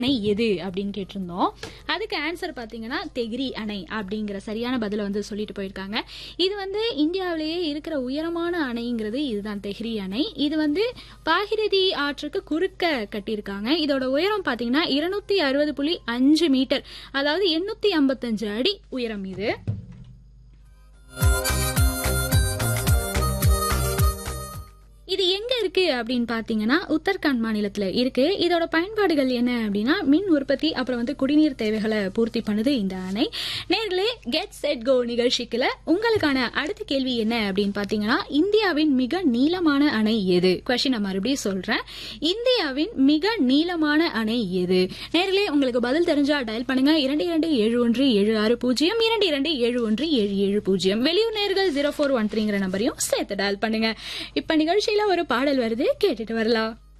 அணை எது அப்படின்னு கேட்டிருந்தோம் அதுக்கு ஆன்சர் பார்த்தீங்கன்னா தெகிரி அணை அப்படிங்கிற சரியான பதிலை வந்து சொல்லிட்டு போயிருக்காங்க இது வந்து இந்தியாவிலேயே இருக்கிற உயரமான அணைங்கிறது இதுதான் தெஹ்ரி அணை இது வந்து பாகிரதி ஆற்றுக்கு குறுக்க கட்டியிருக்காங்க இதோட உயரம் பார்த்தீங்கன்னா இருநூத்தி அறுபது புள்ளி அஞ்சு மீட்டர் அதாவது எண்ணூத்தி ஐம்பத்தஞ்சு அடி உயரம் இது இது எங்க இருக்கு அப்படின்னு பாத்தீங்கன்னா உத்தரகாண்ட் மாநிலத்துல இருக்கு இதோட பயன்பாடுகள் என்ன அப்படின்னா மின் உற்பத்தி அப்புறம் வந்து குடிநீர் தேவைகளை பூர்த்தி பண்ணுது இந்த அணை நேர்களே கெட் செட் கோ நிகழ்ச்சிக்குல உங்களுக்கான அடுத்த கேள்வி என்ன அப்படின்னு பாத்தீங்கன்னா இந்தியாவின் மிக நீளமான அணை எது கொஸ்டின் நான் மறுபடியும் சொல்றேன் இந்தியாவின் மிக நீளமான அணை எது நேர்களே உங்களுக்கு பதில் தெரிஞ்சா டயல் பண்ணுங்க இரண்டு இரண்டு ஏழு ஒன்று ஏழு ஆறு பூஜ்ஜியம் இரண்டு இரண்டு ஏழு ஒன்று ஏழு ஏழு பூஜ்ஜியம் வெளியூர் நேர்கள் ஜீரோ ஃபோர் ஒன் த்ரீங்கிற நம்பரையும் சேர்த்து டயல் பண்ணுங்க இப்ப நிகழ்ச்சியில ஒரு பாடல் வருது கேட்டுட்டு வரலாம்